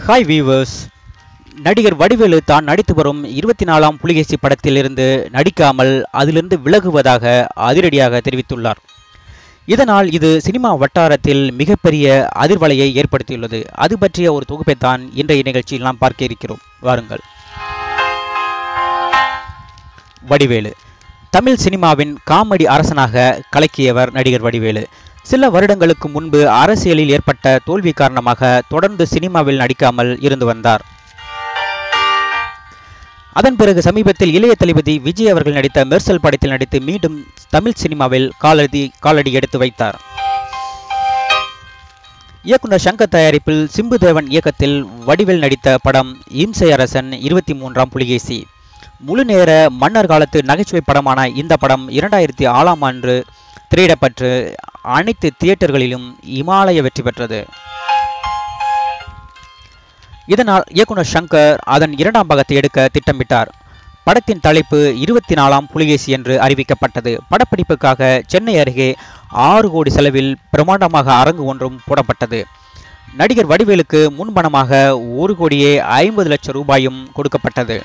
hi viewers நடிகர் வடிவேலு தான் நடித்து வரும் இருபத்தி நாலாம் புலிகேசி படத்தில் இருந்து நடிக்காமல் அதிலிருந்து விலகுவதாக அதிரடியாக தெரிவித்துள்ளார் இதனால் இது சினிமா வட்டாரத்தில் மிகப்பெரிய அதிர்வலையை ஏற்படுத்தியுள்ளது அது பற்றிய ஒரு தொகுப்பைத்தான் இன்றைய நிகழ்ச்சியில் நாம் பார்க்க இருக்கிறோம் வாருங்கள் வடிவேலு தமிழ் சினிமாவின் காமெடி அரசனாக கலக்கியவர் நடிகர் வடிவேலு சில வருடங்களுக்கு முன்பு அரசியலில் ஏற்பட்ட தோல்வி காரணமாக தொடர்ந்து சினிமாவில் நடிக்காமல் இருந்து வந்தார் அதன் பிறகு சமீபத்தில் இளைய தளபதி விஜய் அவர்கள் நடித்த மெர்சல் படத்தில் நடித்து மீண்டும் தமிழ் சினிமாவில் காலடி காலடி எடுத்து வைத்தார் இயக்குனர் சங்கர் தயாரிப்பில் சிம்புதேவன் இயக்கத்தில் வடிவேல் நடித்த படம் இம்சை அரசன் இருபத்தி மூன்றாம் புலிகேசி முழு நேர மன்னர் காலத்து நகைச்சுவை படமான இந்த படம் இரண்டாயிரத்தி ஆறாம் ஆண்டு திரையிடப்பட்டு அனைத்து தியேட்டர்களிலும் இமாலய வெற்றி பெற்றது இதனால் இயக்குனர் சங்கர் அதன் இரண்டாம் பாகத்தை எடுக்க திட்டமிட்டார் படத்தின் தலைப்பு இருபத்தி நாலாம் புலிகேசி என்று அறிவிக்கப்பட்டது படப்பிடிப்புக்காக சென்னை அருகே ஆறு கோடி செலவில் பிரமாண்டமாக அரங்கு ஒன்றும் போடப்பட்டது நடிகர் வடிவேலுக்கு முன்பணமாக ஒரு கோடியே ஐம்பது லட்சம் ரூபாயும் கொடுக்கப்பட்டது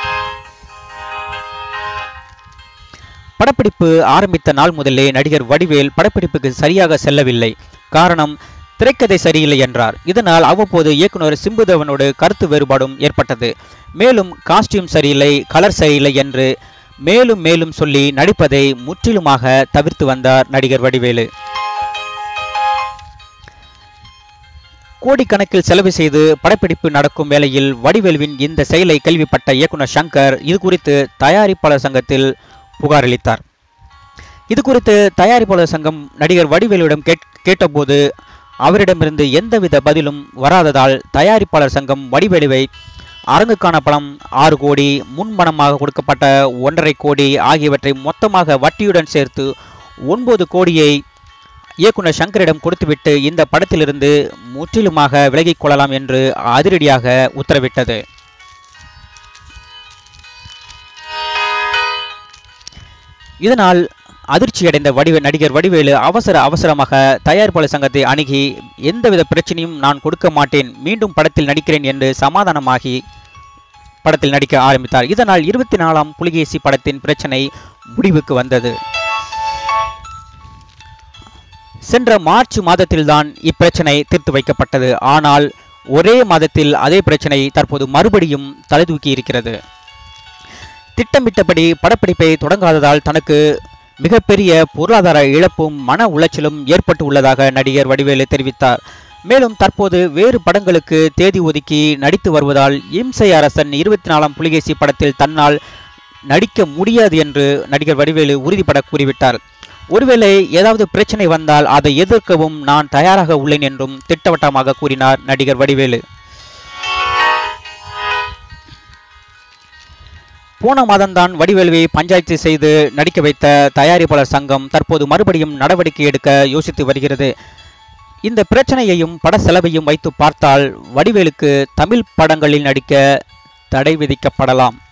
படப்பிடிப்பு ஆரம்பித்த நாள் முதலே நடிகர் வடிவேல் படப்பிடிப்புக்கு சரியாக செல்லவில்லை காரணம் திரைக்கதை சரியில்லை என்றார் இதனால் அவ்வப்போது இயக்குனர் சிம்புதேவனோடு கருத்து வேறுபாடும் ஏற்பட்டது மேலும் காஸ்டியூம் சரியில்லை கலர் சரியில்லை என்று மேலும் மேலும் சொல்லி நடிப்பதை முற்றிலுமாக தவிர்த்து வந்தார் நடிகர் வடிவேலு கோடிக்கணக்கில் செலவு செய்து படப்பிடிப்பு நடக்கும் வேளையில் வடிவேலுவின் இந்த செயலை கேள்விப்பட்ட இயக்குனர் சங்கர் இது குறித்து தயாரிப்பாளர் சங்கத்தில் புகார் அளித்தார் இது குறித்து தயாரிப்பாளர் சங்கம் நடிகர் வடிவேலுவிடம் கேட் கேட்டபோது அவரிடமிருந்து எந்தவித பதிலும் வராததால் தயாரிப்பாளர் சங்கம் வடிவேலுவை அரங்குக்கான பணம் ஆறு கோடி முன்பணமாக கொடுக்கப்பட்ட ஒன்றரை கோடி ஆகியவற்றை மொத்தமாக வட்டியுடன் சேர்த்து ஒன்பது கோடியை இயக்குனர் சங்கரிடம் கொடுத்துவிட்டு இந்த படத்திலிருந்து முற்றிலுமாக விலகிக் கொள்ளலாம் என்று அதிரடியாக உத்தரவிட்டது இதனால் அதிர்ச்சியடைந்த வடிவ நடிகர் வடிவேலு அவசர அவசரமாக தயாரிப்பாளர் சங்கத்தை அணுகி எந்தவித பிரச்சனையும் நான் கொடுக்க மாட்டேன் மீண்டும் படத்தில் நடிக்கிறேன் என்று சமாதானமாகி படத்தில் நடிக்க ஆரம்பித்தார் இதனால் இருபத்தி நாலாம் புலிகேசி படத்தின் பிரச்சனை முடிவுக்கு வந்தது சென்ற மார்ச் மாதத்தில்தான் இப்பிரச்சனை தீர்த்து வைக்கப்பட்டது ஆனால் ஒரே மாதத்தில் அதே பிரச்சனை தற்போது மறுபடியும் தலைதூக்கி இருக்கிறது திட்டமிட்டபடி படப்பிடிப்பை தொடங்காததால் தனக்கு மிகப்பெரிய பொருளாதார இழப்பும் மன உளைச்சலும் ஏற்பட்டு உள்ளதாக நடிகர் வடிவேலு தெரிவித்தார் மேலும் தற்போது வேறு படங்களுக்கு தேதி ஒதுக்கி நடித்து வருவதால் இம்சை அரசன் இருபத்தி நாலாம் புலிகேசி படத்தில் தன்னால் நடிக்க முடியாது என்று நடிகர் வடிவேலு உறுதிபட கூறிவிட்டார் ஒருவேளை ஏதாவது பிரச்சனை வந்தால் அதை எதிர்க்கவும் நான் தயாராக உள்ளேன் என்றும் திட்டவட்டமாக கூறினார் நடிகர் வடிவேலு போன மாதம்தான் வடிவேலுவை பஞ்சாயத்து செய்து நடிக்க வைத்த தயாரிப்பாளர் சங்கம் தற்போது மறுபடியும் நடவடிக்கை எடுக்க யோசித்து வருகிறது இந்த பிரச்சனையையும் பட செலவையும் வைத்து பார்த்தால் வடிவேலுக்கு தமிழ் படங்களில் நடிக்க தடை விதிக்கப்படலாம்